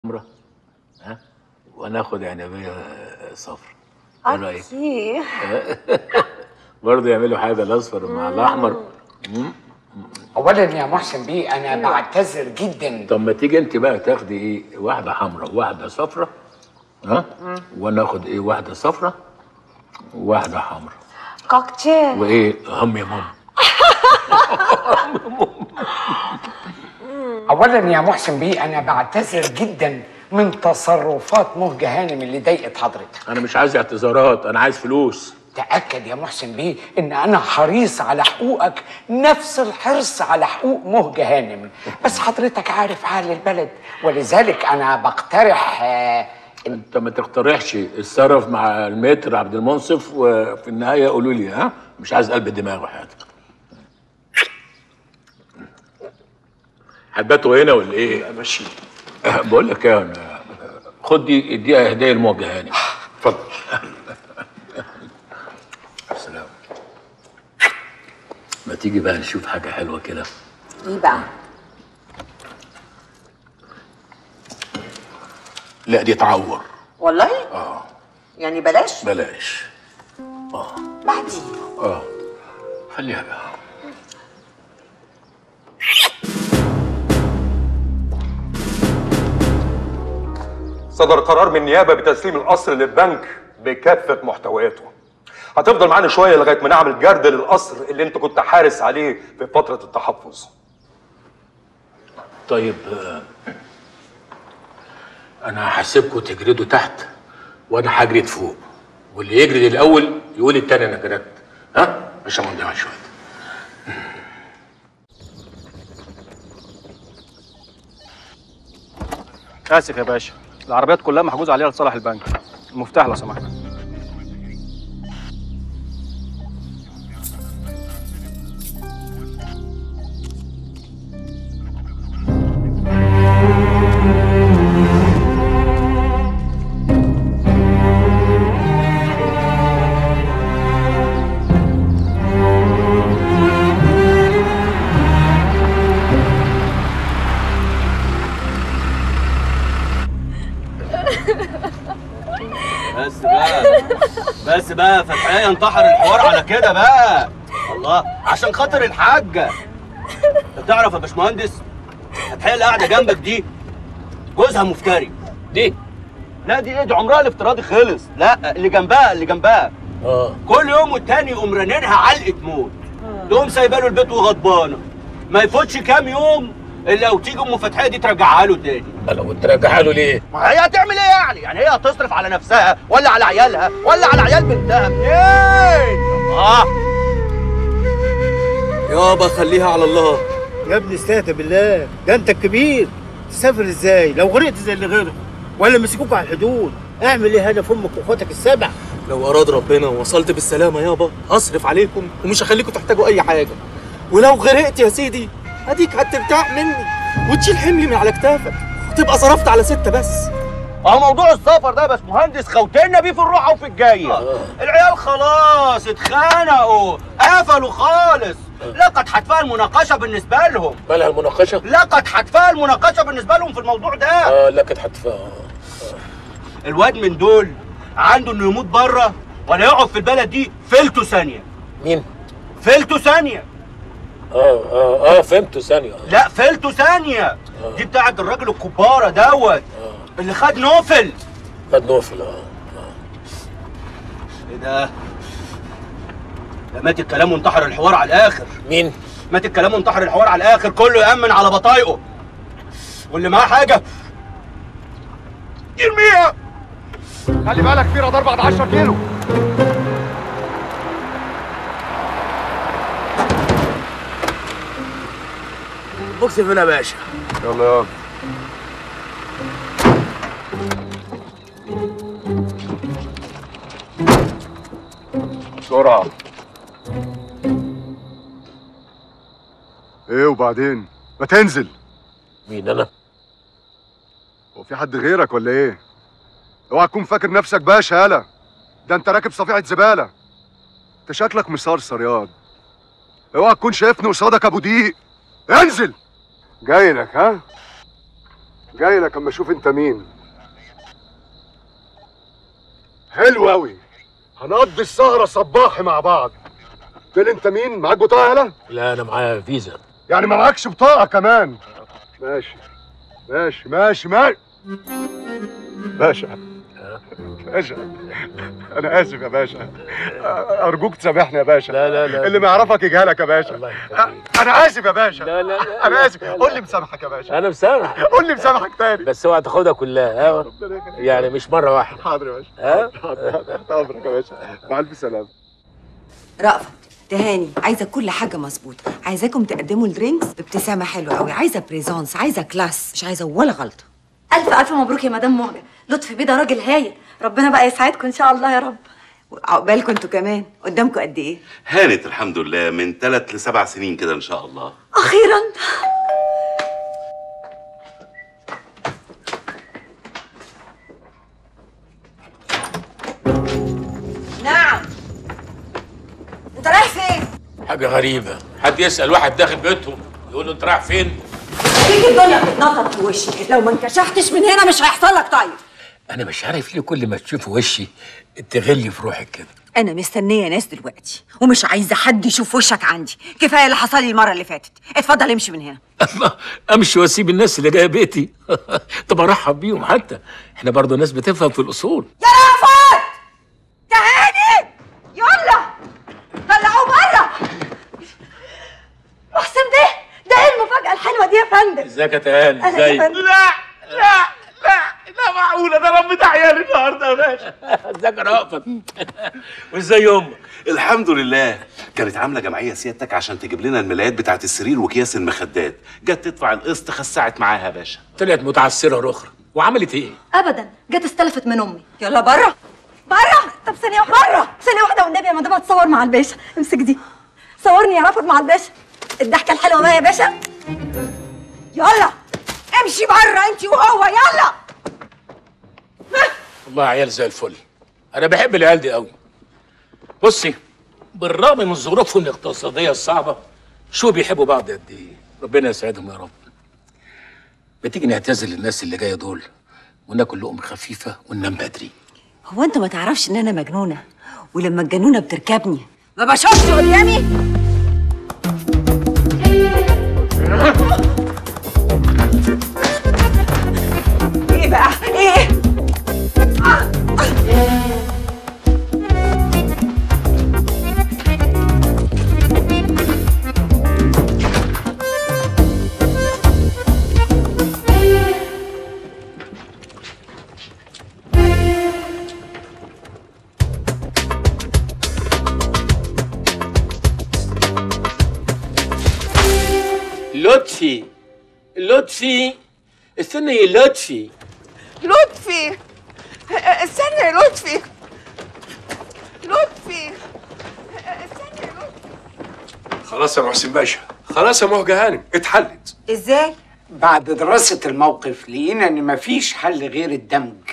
حمرا ها وناخد عنبيه صفرا ايه رايك اوكي برضه يعملوا حاجه الاصفر مع الاحمر اولا يا محسن بيه انا بعتذر جدا طب ما تيجي انت بقى تاخدي ايه واحده حمراء وواحده صفرا ها وناخد ايه واحده صفرا وواحده حمراء كوكتيل وايه هم يا ماما اولا يا محسن بيه انا بعتذر جدا من تصرفات مهجة هانم اللي ضايقت حضرتك انا مش عايز اعتذارات انا عايز فلوس تأكد يا محسن بيه ان انا حريص على حقوقك نفس الحرص على حقوق مهجة هانم بس حضرتك عارف حال البلد ولذلك انا بقترح آه، إن انت ما تقترحش اتصرف مع المتر عبد المنصف وفي النهايه قولوا لي ها مش عايز قلب دماغ وحياتك هتباتوا هنا ولا ايه؟ ماشي بقول لك ايه أنا- خد دي اديها هديه لموجه هاني اتفضل سلام ما تيجي بقى نشوف حاجه حلوه كده ايه بقى لا دي تعور والله يعني بلاش بلاش بعدين اه خليها بقى صدر قرار من النيابه بتسليم القصر للبنك بكافه محتوياته هتفضل معانا شويه لغايه ما نعمل جرد للقصر اللي انت كنت حارس عليه في فتره التحفظ طيب آه، انا هسيبكم تجردوا تحت وانا هجرد فوق واللي يجرد الاول يقول التاني انا جردت ها مش هنضيع شويه اسف يا باشا العربيات كلها محجوز عليها لصالح البنك المفتاح لو سمحت بس بقى بس بقى فتحية انتحر الحوار على كده بقى الله عشان خاطر الحاجة انت تعرف يا باشمهندس فتحية اللي قاعدة جنبك دي جوزها مفتري دي لا دي ايه دي عمرها الافتراضي خلص لا اللي جنبها اللي جنبها اه كل يوم والتاني يقوم رنينها علقة موت تقوم سايبه له البيت وغضبانة ما يفوتش كام يوم الا وتيجي ام فتحية دي ترجعها له تاني انا كنت راجعها له ليه؟ ما هي هتعمل ايه يعني؟ يعني هي هتصرف على نفسها ولا على عيالها ولا على عيال بنتها منين؟ اه يابا خليها على الله يا ابني استهدى بالله ده انت الكبير تسافر ازاي لو غرقت زي اللي غرق ولا مسكوك على الحدود اعمل ايه هنا في امك واخواتك السبع لو اراد ربنا ووصلت بالسلامه يابا هصرف عليكم ومش هخليكم تحتاجوا اي حاجه ولو غرقت يا سيدي اديك هترتاح مني وتشيل حملي من على كتافك وتبقى صرفت على ستة بس اه موضوع السفر ده يا باشمهندس خوتنا بيه في الروحه وفي الجايه العيال خلاص اتخانقوا قفلوا خالص لقد حتفها المناقشه بالنسبه لهم مالها المناقشه؟ لقد حتفها المناقشه بالنسبه لهم في الموضوع ده اه لا كانت هتفهم الواد من دول عنده انه يموت بره ولا يقعد في البلد دي فلته ثانيه مين؟ فلته ثانيه اه اه اه فهمته ثانيه آه. لا فلته ثانيه دي بتاعت الراجل الكباره دوت اللي خد نوفل خد نوفل اه ايه ده ده مات الكلام وانتحر الحوار على الاخر مين؟ مات الكلام وانتحر الحوار على الاخر كله يامن على بطايقه واللي معاه حاجه يرميها خلي بالك في رادار بعد 10 كيلو بوكس فين يا باشا؟ يلا يلا بسرعة ايه وبعدين ما تنزل مين انا؟ هو في حد غيرك ولا ايه اوعى تكون فاكر نفسك باشا يالا ده انت راكب صفيحه زباله انت شكلك مصرصر ياض اوعى تكون شايفني قصادك ابو دقيق انزل جاي لك ها جاي لك اما اشوف انت مين حلو قوي هنقضي السهره صباحي مع بعض قلت لي انت مين معاك بطاقه يالا لا انا معايا فيزا يعني ما معكش بطاقه كمان ماشي ماشي ماشي ماشي باشا باشا انا اسف يا باشا ارجوك تسامحني يا باشا لا لا لا اللي ما يعرفك يجهلك يا باشا الله يخليك انا اسف يا باشا لا لا لا انا اسف قول لي مسامحك يا باشا انا مسامح قول لي مسامحك تاني بس اوعى تاخدها كلها ها ربنا يخليك. يعني مش مره واحده حاضر يا باشا ها حاضر تحت امرك يا باشا مع الف سلامه رأفت تهاني عايزه كل حاجه مظبوطه عايزاكم تقدموا الدرينكس بابتسامه حلوه قوي عايزه بريزونس عايزه كلاس مش عايزه ولا غلطه الف الف مبروك يا مدام مهجه لطفي بيه ده راجل هايل ربنا بقى يسعدكم ان شاء الله يا رب عقبالكم انتوا كمان قدامكم قد ايه هانت الحمد لله من ثلاث لسبع سنين كده ان شاء الله اخيرا نعم انت رايح فين حاجه غريبه حد يسال واحد داخل بيتهم يقول له انت رايح فين تيجي الدنيا بتتنطط في وشي لو ما انكشفتش من هنا مش هيحصل لك طيب انا مش عارف ليه كل ما تشوف وشي تغلي في روحك كده انا مستنيه ناس دلوقتي ومش عايزه حد يشوف وشك عندي كفايه اللي حصل لي المره اللي فاتت اتفضل امشي من هنا الله امشي واسيب الناس اللي جايه بيتي طب ارحب بيهم حتى احنا برضه ناس بتفهم في الاصول يا رأفت تهاني يلا طلعوه بره محسن بيه ده ايه المفاجاه الحلوه دي يا فندم ازيك يا تهاني أهلا يا ازيك فندم. لا لا لا لا معقوله ده ربنا عيالي النهارده يا باشا ازيك يا رأفت وازاي امك الحمد لله كانت عامله جمعيه سيادتك عشان تجيب لنا الملايات بتاعت السرير واكياس المخدات جت تدفع القسط خسعت معاها يا باشا طلعت متعسره اخرى وعملت ايه ابدا جت استلفت من امي يلا بره بره طب ثانيه واحده بره ثانيه واحده والنبي يا مدام هتصور مع الباشا امسك دي صورني يا رافض مع الباشا الضحكه الحلوه بقى يا باشا يلا امشي بره انت وهو يلا والله عيال زي الفل انا بحب العيال دي قوي بصي بالرغم من ظروفهم الاقتصاديه الصعبه شو بيحبوا بعض قد ايه ربنا يسعدهم يا رب بتيجي نعتذر للناس اللي جايه دول وناكل لقمه خفيفه وننام بدري هو انت ما تعرفش ان انا مجنونه ولما الجنونه بتركبني ما بشوفش قدامي ايه بقى ايه لطفي لطفي استنى يا لطفي لطفي استنى يا لطفي لطفي استنى يا لطفي خلاص يا محسن باشا خلاص يا مهجة هانم اتحلت ازاي بعد دراسة الموقف لقينا إن مفيش حل غير الدمج